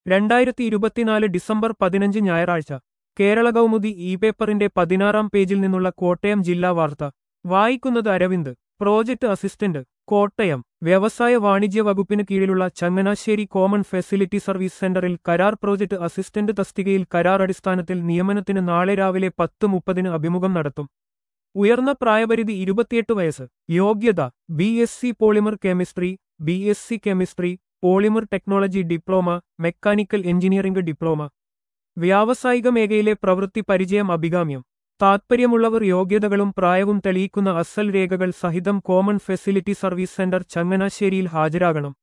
രണ്ടായിരത്തി ഇരുപത്തിനാല് ഡിസംബർ പതിനഞ്ച് ഞായറാഴ്ച കേരള കൗമുദി ഇ പേപ്പറിന്റെ പതിനാറാം പേജിൽ നിന്നുള്ള കോട്ടയം ജില്ലാ വാർത്ത വായിക്കുന്നത് അരവിന്ദ് പ്രോജക്ട് അസിസ്റ്റന്റ് കോട്ടയം വ്യവസായ വാണിജ്യ വകുപ്പിന് കീഴിലുള്ള ചങ്ങനാശ്ശേരി കോമൺ ഫെസിലിറ്റി സർവീസ് സെന്ററിൽ കരാർ പ്രോജക്ട് അസിസ്റ്റന്റ് തസ്തികയിൽ കരാർ അടിസ്ഥാനത്തിൽ നിയമനത്തിന് നാളെ രാവിലെ പത്ത് മുപ്പതിന് അഭിമുഖം നടത്തും ഉയർന്ന പ്രായപരിധി ഇരുപത്തിയെട്ട് വയസ്സ് യോഗ്യത B S C polymer chemistry B S C chemistry polymer technology diploma mechanical engineering diploma വ്യാവസായിക മേഖലയിലെ പ്രവൃത്തി പരിചയം അഭികാമ്യം താത്പര്യമുള്ളവർ യോഗ്യതകളും പ്രായവും തെളിയിക്കുന്ന അസൽ രേഖകൾ സഹിതം കോമൺ ഫെസിലിറ്റി സർവീസ് സെന്റർ ചങ്ങനാശ്ശേരിയിൽ ഹാജരാകണം